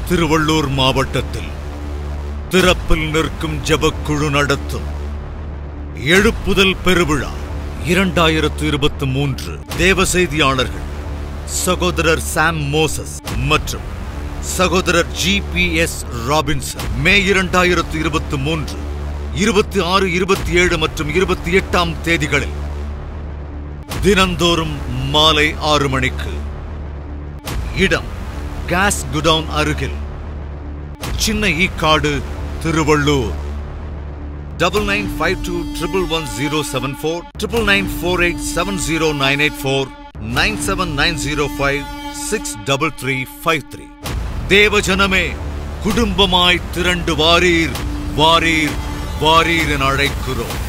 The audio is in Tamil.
திருவள்ளூர் மாவட்டத்தில் திறப்பில் நிற்கும் ஜெபக்குழு நடத்தும் எழுப்புதல் பெருவிழா இரண்டாயிரத்து இருபத்தி மூன்று தேவ செய்தியாளர்கள் சகோதரர் சாம் மோசஸ் மற்றும் சகோதரர் G P S Robinson May இரண்டாயிரத்து இருபத்தி மூன்று இருபத்தி ஆறு இருபத்தி ஏழு மற்றும் இருபத்தி எட்டாம் தேதிகளில் தினந்தோறும் மாலை ஆறு மணிக்கு இடம் கேஸ் குடவுன் அருகில் Chinna Eekkadu Tiruvallur double nine five two triple one zero seven four triple nine four eight seven zero nine eight four nine seven nine zero five six double three five three தேவஜனமே குடும்பமாய் திரண்டு வாரீர் வாரீர் வாரீர் என அழைக்கிறோம்